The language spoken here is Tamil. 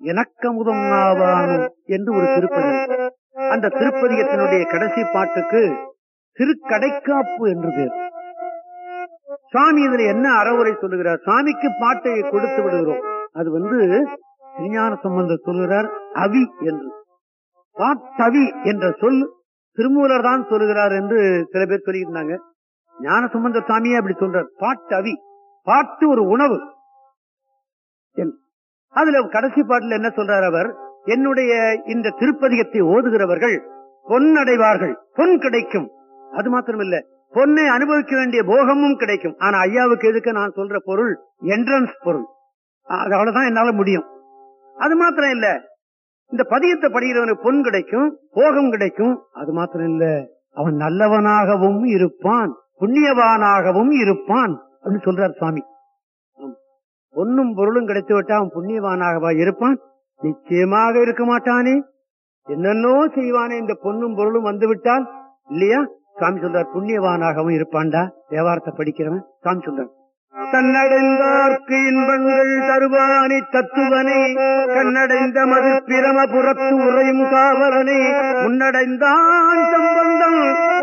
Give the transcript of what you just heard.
எனக்கமுதம் நாவானும் என்று ஒரு திருப்பதி அந்த திருப்பதிகத்தினுடைய கடைசி பாட்டுக்கு திருக்கடைக்காப்பு என்று பேர் சுவாமி இதுல என்ன அறவுரை சொல்லுகிறார் சுவாமிக்கு பாட்டை கொடுத்து விடுகிறோம் அது வந்து விஞ்ஞான சம்பந்தர் சொல்லுகிறார் அவி என்று பாட்டவி என்ற சொல் திருமூலர் தான் சொல்லுகிறார் என்று சில பேர் சொல்லியிருந்தாங்க ஞான சம்பந்த சாமியே அப்படி சொல்றார் பாட்டவி பாட்டு ஒரு உணவு என்று. அதுல கடைசி பாட்டுல என்ன சொல்றார் அவர் என்னுடைய இந்த திருப்பதிகத்தை ஓதுகிறவர்கள் பொன்னடைவார்கள் பொன் கிடைக்கும் அது மாத்திரமில்ல பொன்னை அனுபவிக்க வேண்டிய போகமும் கிடைக்கும் ஆனா ஐயாவுக்கு எதுக்கு நான் சொல்ற பொருள் என்ட்ரன்ஸ் பொருள் அது அவ்வளவுதான் என்னால முடியும் அது மாத்திரம் இல்ல இந்த பதியத்தை படிக்கிறவனுக்கு பொன் கிடைக்கும் போகம் கிடைக்கும் அது மாத்திரம் இல்ல அவன் நல்லவனாகவும் இருப்பான் புண்ணியவானாகவும் இருப்பான் அப்படின்னு சொல்றார் சுவாமி ஆம். பொன்னும் பொருளும் கிடைத்து விட்டா அவன் புண்ணியவானாகவா இருப்பான் நிச்சயமாக இருக்க மாட்டானே என்னென்னோ செய்வானே இந்த பொன்னும் பொருளும் வந்து விட்டால் இல்லையா சாமி சொல்றார் புண்ணியவானாகவும் இருப்பான்டா தேவாரத்தை படிக்கிறவன் சாமி சொல்றார் தன்னடைந்தார்க்கு இன்பங்கள் தருவானி தத்துவனை கண்ணடைந்த மது பிரமபுரத்து உறையும் காவலனை முன்னடைந்தான் சம்பந்தம்